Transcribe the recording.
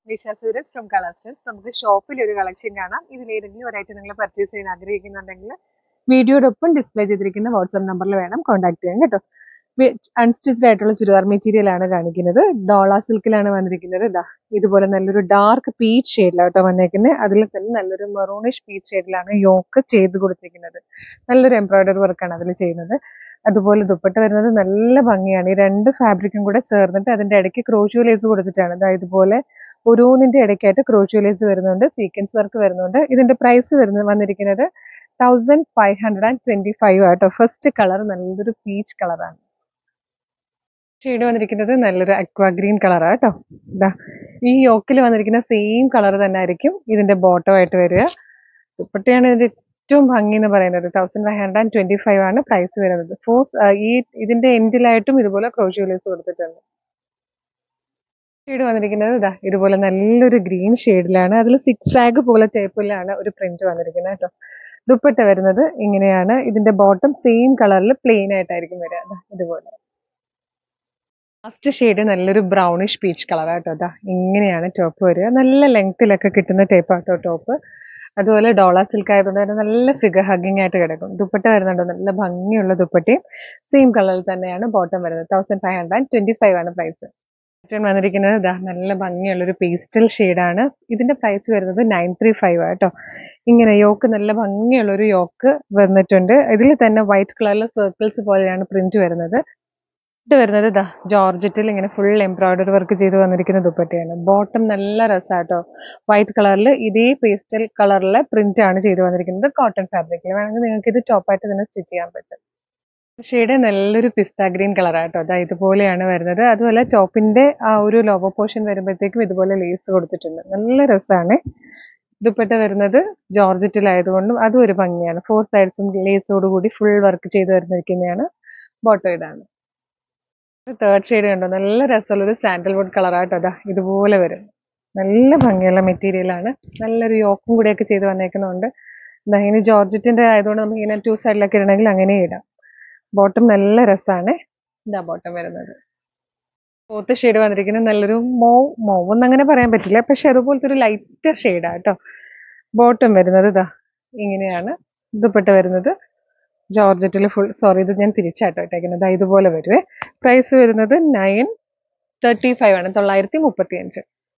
വിഷ സൂരജ് ഫ്രം കളർസ്റ്റൻസ് നമുക്ക് ഷോപ്പിൽ ഒരു കളക്ഷൻ കാണാം ഇതിൽ ഏതെങ്കിലും ഒരു ഐറ്റം നിങ്ങൾ പർച്ചേസ് ചെയ്യാൻ ആഗ്രഹിക്കുന്നുണ്ടെങ്കിൽ വീഡിയോടൊപ്പം ഡിസ്പ്ലേ ചെയ്തിരിക്കുന്ന വാട്സ്ആപ്പ് നമ്പറിൽ വേണം കോൺടാക്ട് ചെയ്യാൻ കേട്ടോ അൺസ്റ്റിച്ച്ഡ് ആയിട്ടുള്ള ചുരിദാർ മെറ്റീരിയൽ ആണ് കാണിക്കുന്നത് ഡോള സിൽക്കിലാണ് വന്നിരിക്കുന്നത് ഇതാ ഇതുപോലെ നല്ലൊരു ഡാർക്ക് പീച്ച് ഷെയ്ഡിലാണ് കേട്ടോ വന്നേക്കുന്നത് അതിൽ തന്നെ നല്ലൊരു മെറൂണിഷ് പീച്ച് ഷെയ്ഡിലാണ് യോക്ക് ചെയ്ത് കൊടുത്തിരിക്കുന്നത് നല്ലൊരു എംബ്രോയിഡറി വർക്കാണ് അതിൽ ചെയ്യുന്നത് അതുപോലെ ദുപ്പട്ട വരുന്നത് നല്ല ഭംഗിയാണ് ഈ രണ്ട് ഫാബ്രിക്കും കൂടെ ചേർന്നിട്ട് അതിന്റെ ഇടയ്ക്ക് ക്രോഷ്യോ ലേസ് കൊടുത്തിട്ടാണ് അതായത് ഇതുപോലെ ഓരോന്നിന്റെ ഇടയ്ക്കായിട്ട് ക്രോഷ്യോ ലേസ് വരുന്നുണ്ട് സീക്വൻസ് വർക്ക് വരുന്നുണ്ട് ഇതിന്റെ പ്രൈസ് വരുന്നത് വന്നിരിക്കുന്നത് thousand five hundred and twenty five ആട്ടോ ഫസ്റ്റ് കളർ നല്ലൊരു പീച്ച് കളറാണ് ഷെയ്ഡ് വന്നിരിക്കുന്നത് നല്ലൊരു അക്വാ ഗ്രീൻ കളറാണ് കേട്ടോ ഇതാ ഈ യോക്കിൽ വന്നിരിക്കുന്ന സെയിം കളർ തന്നെ ആയിരിക്കും ഇതിന്റെ ബോട്ടം ആയിട്ട് വരിക ദുപ്പട്ടയാണ് ഇതിന്റെ ഏറ്റവും ഭംഗി എന്ന് പറയുന്നത് thousand five hundred and twenty five ആണ് പ്രൈസ് വരുന്നത് ഫോർ ഈ ഇതിന്റെ എൻഡിലായിട്ടും ഇതുപോലെ ക്രോഷ്യൂലേസ് കൊടുത്തിട്ടുണ്ട് ഷെയ്ഡ് വന്നിരിക്കുന്നത് ഇതാ ഇതുപോലെ നല്ലൊരു ഗ്രീൻ ഷെയ്ഡിലാണ് അതിൽ സിക്സ് ആഗ് പോലെ ടൈപ്പിലാണ് ഒരു പ്രിന്റ് വന്നിരിക്കുന്നത് കേട്ടോ ദുപ്പട്ട വരുന്നത് ഇങ്ങനെയാണ് ഇതിന്റെ ബോട്ടം സെയിം കളറിൽ പ്ലെയിൻ ആയിട്ടായിരിക്കും വരിക ദാ ഇതുപോലെ ലാസ്റ്റ് ഷെയ്ഡ് നല്ലൊരു ബ്രൗണിഷ് പീച്ച് കളർ ആട്ടോ അതാ ഇങ്ങനെയാണ് ടോപ്പ് വരിക നല്ല ലെങ്ത്തിലൊക്കെ കിട്ടുന്ന ടൈപ്പ് ആട്ടോ ടോപ്പ് അതുപോലെ ഡോള സിൽക്ക് ആയതുകൊണ്ട് തന്നെ നല്ല ഫിഗർ ഹഗ്ഗിങ് ആയിട്ട് കിടക്കും ദുപ്പട്ട വരുന്നുണ്ട് നല്ല ഭംഗിയുള്ള ദുപ്പട്ടയും സെയിം കളറിൽ തന്നെയാണ് ബോട്ടം വരുന്നത് thousand five hundred and twenty five ആണ് പ്രൈസ് പാറ്റേൺ വന്നിരിക്കുന്നത് ഇതാ നല്ല ഭംഗിയുള്ള ഒരു പേസ്റ്റൽ ഷെയ്ഡാണ് ഇതിന്റെ പ്രൈസ് വരുന്നത് നയൻ ത്രീ ഫൈവ് ആട്ടോ ഇങ്ങനെ യോക്ക് നല്ല ഭംഗിയുള്ള ഒരു യോക്ക് വന്നിട്ടുണ്ട് ഇതിൽ തന്നെ വൈറ്റ് കളറിൽ സർക്കിൾസ് പോലെയാണ് പ്രിന്റ് വരുന്നത് ഇത് വരുന്നത് ഇതാ ജോർജറ്റിൽ ഇങ്ങനെ ഫുൾ എംബ്രോയിഡറി വർക്ക് ചെയ്ത് വന്നിരിക്കുന്ന ദുപ്പട്ടയാണ് ബോട്ടം നല്ല രസമാട്ടോ വൈറ്റ് കളറിൽ ഇതേ പേസ്റ്റൽ കളറിലെ പ്രിന്റ് ആണ് ചെയ്ത് വന്നിരിക്കുന്നത് കോട്ടൺ ഫാബ്രിക്കിൽ വേണമെങ്കിൽ നിങ്ങൾക്ക് ഇത് ടോപ്പായിട്ട് തന്നെ സ്റ്റിച്ച് ചെയ്യാൻ പറ്റും ഷെയ്ഡ് നല്ലൊരു പിസ്ത ഗ്രീൻ കളറാട്ടോ അതാ ഇതുപോലെയാണ് വരുന്നത് അതുപോലെ ടോപ്പിന്റെ ആ ഒരു ലോവർ പോർഷൻ വരുമ്പോഴത്തേക്കും ഇതുപോലെ ലേസ് കൊടുത്തിട്ടുണ്ട് നല്ല രസമാണ് ദുപ്പട്ട വരുന്നത് ജോർജറ്റിലായതുകൊണ്ടും അതും ഒരു ഭംഗിയാണ് ഫോർ സൈഡ്സും ലേസോട് കൂടി ഫുൾ വർക്ക് ചെയ്ത് വരുന്നിരിക്കുന്നതാണ് ബോട്ടോ ഇതാണ് തേർഡ് ഷെയ്ഡ് കണ്ടോ നല്ല രസമുള്ള ഒരു സാൻഡൽവുഡ് കളറാട്ടോ അതാ ഇതുപോലെ വരും നല്ല ഭംഗിയുള്ള മെറ്റീരിയലാണ് നല്ലൊരു യോക്കും കൂടെയൊക്കെ ചെയ്ത് വന്നേക്കുന്നുണ്ട് ഇതാ ഇനി ജോർജറ്റിന്റെ ആയതുകൊണ്ട് നമുക്ക് ഇങ്ങനെ ടു സൈഡിലൊക്കെ ഇടണമെങ്കിൽ അങ്ങനെ ഇടാം ബോട്ടം നല്ല രസമാണ് ഇതാ ബോട്ടം വരുന്നത് ഫോർത്ത് ഷെയ്ഡ് വന്നിരിക്കുന്നത് നല്ലൊരു മോവ് മോവ് എന്ന് അങ്ങനെ പറയാൻ പറ്റില്ല പക്ഷെ അതുപോലത്തെ ഒരു ലൈറ്റ് ഷെയ്ഡാണ് കേട്ടോ ബോട്ടം വരുന്നത് ഇതാ ഇങ്ങനെയാണ് ദുപ്പട്ട വരുന്നത് ജോർജറ്റിൽ ഫുൾ സോറി ഇത് ഞാൻ തിരിച്ചാട്ടോ ഇട്ടേക്കുന്നത് ഇതുപോലെ വരുവേ പ്രൈസ് വരുന്നത് നയൻ തേർട്ടി ഫൈവ് ആണ് തൊള്ളായിരത്തി മുപ്പത്തി അഞ്ച്